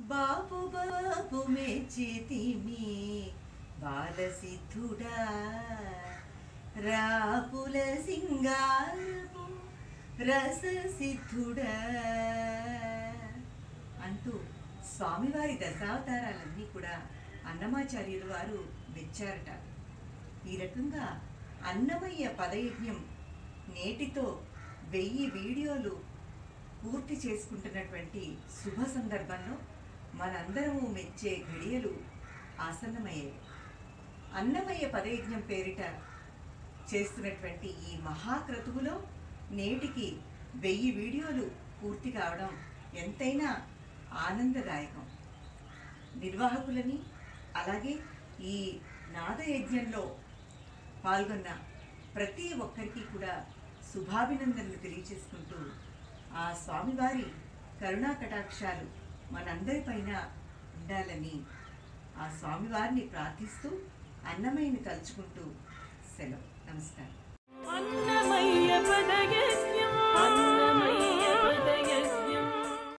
బాపు బాపు మెచ్చితిమి బాలసిద్ధుడా రాపుల సింగారపు రససిద్ధుడా అంటూ స్వామివారి దశావతారాలన్నీ కూడా అన్నమాచార్యులు వారు మెచ్చారట ఈ రకంగా అన్నమయ్య పదయజ్ఞం నేటితో వెయ్యి వీడియోలు పూర్తి చేసుకుంటున్నటువంటి శుభ సందర్భంలో మనందరము మెచ్చే ఘడియలు ఆసన్నమయ్యాయి అన్నమయ్య పదయజ్ఞం పేరిట చేస్తున్నటువంటి ఈ మహాక్రతువులో నేటికి వెయ్యి వీడియోలు పూర్తి కావడం ఎంతైనా ఆనందదాయకం నిర్వాహకులని అలాగే ఈ నాదయజ్ఞంలో పాల్గొన్న ప్రతి ఒక్కరికి కూడా శుభాభినందనలు తెలియచేసుకుంటూ ఆ స్వామివారి కరుణా కటాక్షాలు మనందరిపైన ఉండాలని ఆ స్వామివారిని ప్రార్థిస్తూ అన్నమయ్యని తలుచుకుంటూ సెలవు నమస్కారం